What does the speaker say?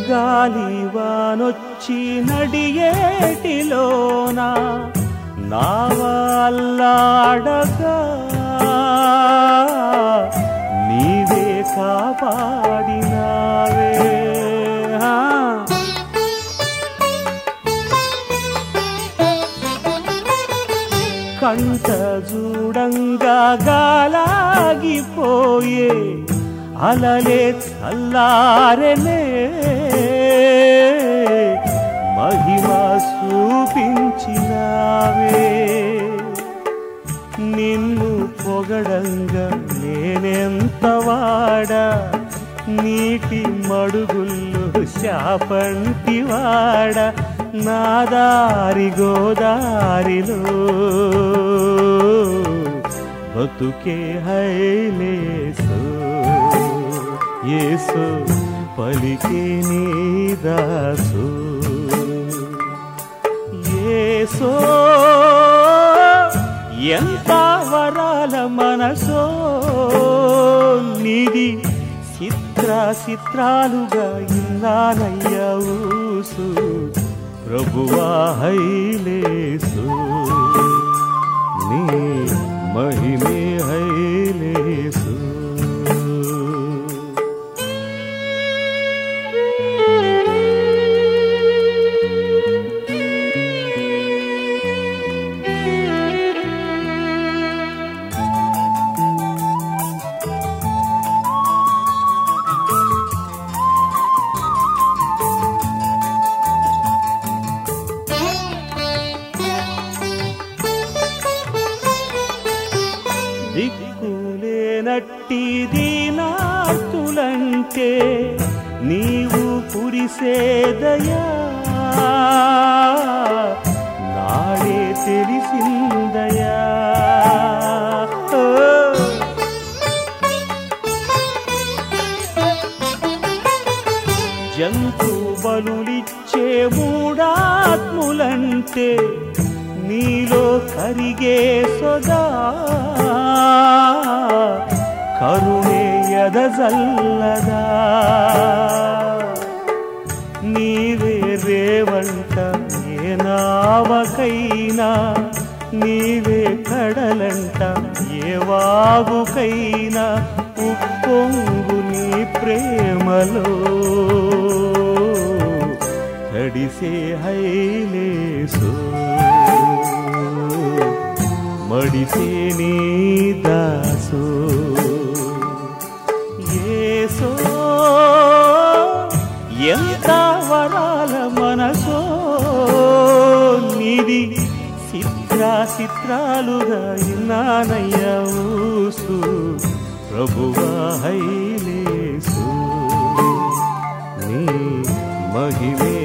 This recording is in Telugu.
గాలివానొచ్చి నడియేటిలోన నావల్లాడగా నీవే కాపాడినావే ఆ. కంట చూడంగా గాలాగిపోయే అలలే చల్లారెలే మహిమ చూపించినావే నిన్ను పొగడంగా నేనెంత వాడా నీటి మడుగుల్లో శాపంటి వాడ నా దారి గోదారిలో బతుకే హైలేసో ఏసో పలికే నీ దాసో ఏసో ఎంత వరాల మనసో నిధి చిత్ర చిత్రాలుగా ఇన్నానయ్యా ఊసు ప్రభువా హైలేసు నీ మహిమే హైలేసు దిక్కులేనట్టి దీనార్తులంటే నీవు కురిసేదయా నాడే తెలిసిందయా ఓ. జంతు బలులిచ్చే మూడాత్ములంటే నీలో కరిగే సొదా కరుణే ఎదజల్లదా నీవే రేవంట ఏ నావకైనా నీవే కడలంట ఏ వాగుకైనా ఉప్పొంగు నీ ప్రేమలో తడిసే హైలేసో మడిసే నీ దాసో ఏసో ఎంత వరాల మనసో నిధి చిత్ర చిత్రాలుగా ఇన్నానయ్యా ఊసు ప్రభువా హైలేసు నీ మహిమే